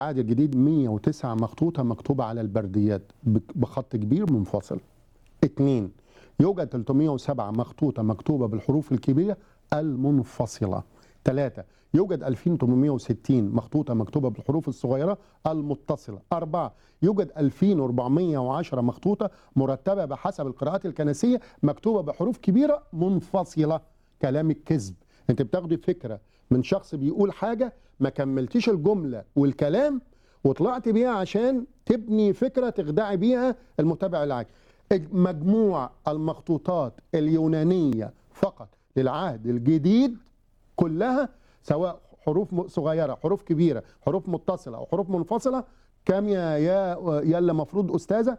العهد الجديد 109 مخطوطة مكتوبة على البرديات بك- بخط كبير منفصل اثنين يوجد 307 مخطوطة مكتوبة بالحروف الكبيرة المنفصلة ثلاثة يوجد 2860 مخطوطة مكتوبة بالحروف الصغيرة المتصلة أربعة يوجد 2410 مخطوطة مرتبة بحسب القراءات الكنسية مكتوبة بحروف كبيرة منفصلة كلام الكذب انت بتاخدي فكرة من شخص بيقول حاجة ما كملتيش الجملة والكلام وطلعت بيها عشان تبني فكرة تخدعي بيها المتابع العاجل مجموع المخطوطات اليونانية فقط للعهد الجديد كلها سواء حروف م- صغيرة حروف كبيرة حروف متصلة أو حروف منفصلة كام يا يا يا اللي مفروض أستاذة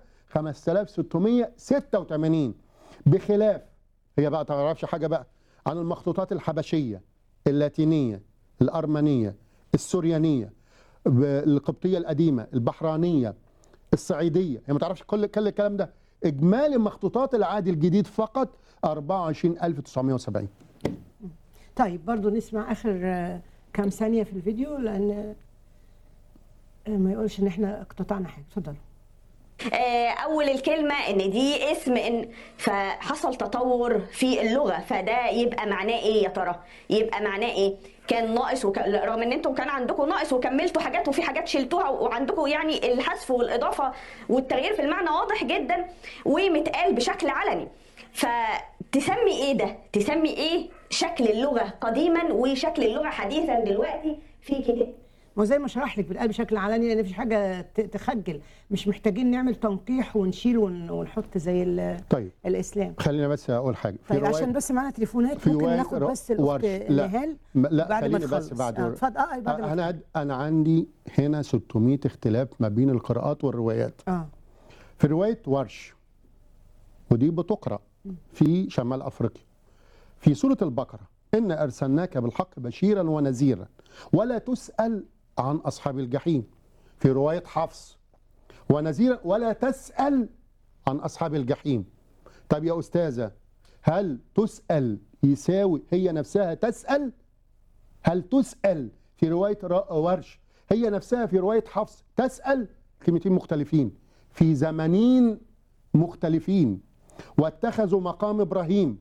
5686 بخلاف هي بقى تعرفش حاجة بقى عن المخطوطات الحبشية اللاتينية الأرمنية السوريانية ب- القبطية القديمة البحرانية الصعيدية هي ما تعرفش كل كل الكلام ده إجمالي مخطوطات العهد الجديد فقط 24970 طيب برضو نسمع اخر آه، كام ثانيه في الفيديو لان آه، ما يقولش ان احنا اقتطعنا حاجه اتفضلوا آه، اول الكلمه ان دي اسم ان فحصل تطور في اللغه فده يبقى معناه ايه يا ترى يبقى معناه ايه كان ناقص وك... رغم ان انتم كان عندكم ناقص وكملتوا حاجات وفي حاجات شلتوها وعندكم يعني الحذف والاضافه والتغيير في المعنى واضح جدا ومتقال بشكل علني فتسمي ايه ده تسمي ايه شكل اللغه قديما وشكل اللغه حديثا دلوقتي في كتاب ما هو زي ما شرح لك بالقلب بشكل علني لان مفيش حاجه ت- تخجل مش محتاجين نعمل تنقيح ونشيل ون- ونحط زي ال- طيب الاسلام خلينا بس أقول حاجة في طيب رواية عشان بس معانا تليفونات في ممكن رواية ناخد رو- بس الاخت ورش. لا. نهال م- لا بعد ما خليني بس تخلص. بعد آه، اتفضل اه بعد ما انا انا عندي هنا 600 اختلاف ما بين القراءات والروايات اه في روايه ورش ودي بتقرا في شمال افريقيا في سوره البقره ان ارسلناك بالحق بشيرا ونذيرا ولا تسال عن اصحاب الجحيم في روايه حفص ونذيرا ولا تسال عن اصحاب الجحيم طب يا استاذه هل تسال يساوي هي نفسها تسال هل تسأل في رواية را- ورش هي نفسها في رواية حفص تسأل كلمتين مختلفين في زمنين مختلفين واتخذوا مقام إبراهيم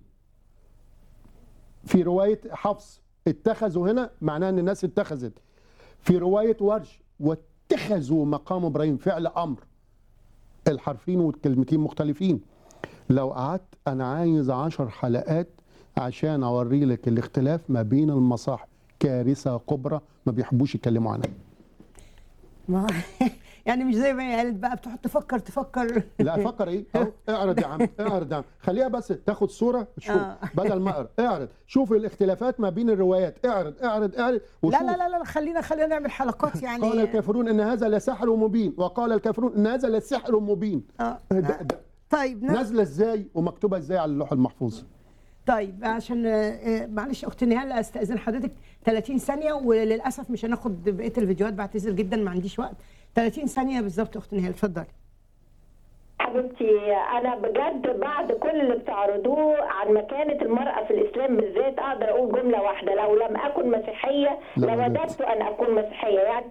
في رواية حفص اتخذوا هنا معناه أن الناس اتخذت في رواية ورش واتخذوا مقام إبراهيم فعل أمر الحرفين والكلمتين مختلفين لو قعدت انا عايز عشر حلقات عشان اوري لك الاختلاف ما بين المصاحف كارثه كبرى ما بيحبوش يتكلموا عنها ما يعني مش زي ما هي قالت بقى بتقعد تفكر تفكر لا افكر ايه أهو، اعرض يا عم اعرض يا عم خليها بس تاخد صوره شوف آه. بدل ما اقرا اعرض شوف الاختلافات ما بين الروايات اعرض اعرض اعرض وشوف لا لا لا لا خلينا خلينا نعمل حلقات يعني قال الكافرون ان هذا لسحر مبين وقال الكافرون ان هذا لسحر مبين آه. ده ده طيب نا- نازله ازاي ومكتوبه ازاي على اللوح المحفوظ طيب عشان آه، آه، معلش اخت نهال استاذن حضرتك 30 ثانيه وللاسف مش هناخد بقيه الفيديوهات بعتذر جدا ما عنديش وقت 30 ثانيه بالظبط اخت نهال اتفضلي حبيبتي انا بجد بعد كل اللي بتعرضوه عن مكانه المراه في الاسلام بالذات اقدر اقول جمله واحده لو لم اكن مسيحيه لا، لوددت ان اكون مسيحيه يعني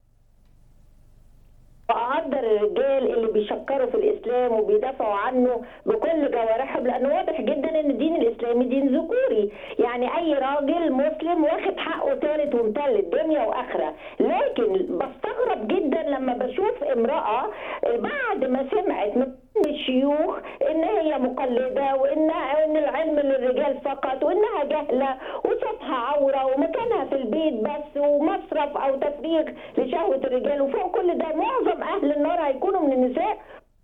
وأقدر الرجال اللي بيشكروا في الإسلام وبيدافعوا عنه بكل جوارحهم لأنه واضح جدا إن الدين الإسلامي دين ذكوري يعني أي راجل مسلم واخد حقه ثالث ومثلث دنيا وآخرة لكن بستغرب جدا لما بشوف امرأة بعد ما سمعت من الشيوخ ان هي مقلده وان ان العلم للرجال فقط وانها جهله وصوتها عوره ومكانها في البيت بس ومصرف او تفريغ لشهوه الرجال وفوق كل ده معظم اهل النار هيكونوا من النساء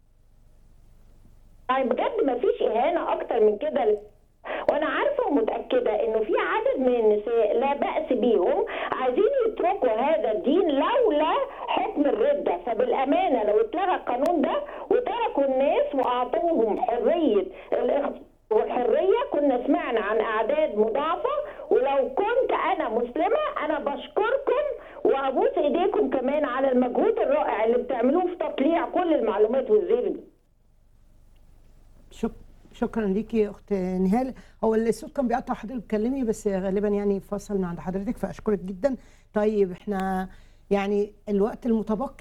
يعني بجد ما فيش اهانه اكتر من كده وانا عارفه ومتاكده انه في عدد من النساء لا باس بيهم عايزين يتركوا هذا الدين لولا حكم الرده فبالامانه لو اتلغى القانون ده وتركوا الناس واعطوهم حريه الاختيار والحريه كنا سمعنا عن اعداد مضاعفه ولو كنت انا مسلمه انا بشكركم وابوس ايديكم كمان على المجهود الرائع اللي بتعملوه في تطليع كل المعلومات والزيف دي شك... شكرا ليكي يا اخت نهال هو الصوت كان بيقطع حضرتك بتكلمي بس غالبا يعني فصل من عند حضرتك فاشكرك جدا طيب احنا يعني الوقت المتبقي